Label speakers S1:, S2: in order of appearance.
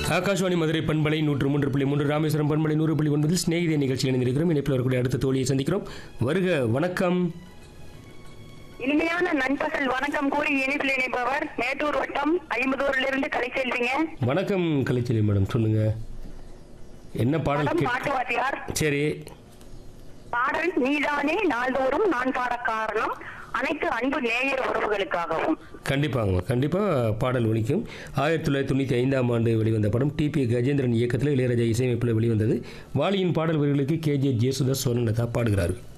S1: ஆகாஷ்வாணி மதுரை பண்பலை நூற்று மூன்று புள்ளி மூன்று ராமேஸ்வரம் பண்பலை நூறு புள்ளி ஒன்பதில் சிநேகிதே நிகழ்ச்சியில் இணைந்திருக்கிறோம் இணைப்பில் வரக்கூடிய அடுத்த தோழியை சந்திக்கிறோம் வருக வணக்கம்
S2: இனிமையான நண்பகல் வணக்கம் கூறி இணைப்பில் இணைப்பவர் மேட்டூர் வட்டம் ஐம்பதூரிலிருந்து கலை செல்வீங்க
S1: வணக்கம் கலைச்செல்வி மேடம் சொல்லுங்க என்ன பாடல்
S2: படம்
S1: கே
S2: பாட்டு வாத்தியார்
S1: சரி
S2: பாடல் நீதானே நாள்தோறும் நான் பாட காரணம் அனைத்து அன்பு நேயர் உறவுகளுக்காகவும்
S1: கண்டிப்பாங்கம்மா கண்டிப்பாக பாடல் ஒலிக்கும் ஆயிரத்தி தொள்ளாயிரத்தி தொண்ணூற்றி ஐந்தாம் ஆண்டு வெளிவந்த படம் டிபி கஜேந்திரன் இயக்கத்தில் இளையராஜா இசையமைப்பில் வெளிவந்தது வாலியின் பாடல் வரிகளுக்கு கேஜே ஜேசுதாஸ் சுவர்ணலதா பாடுகிறார்கள்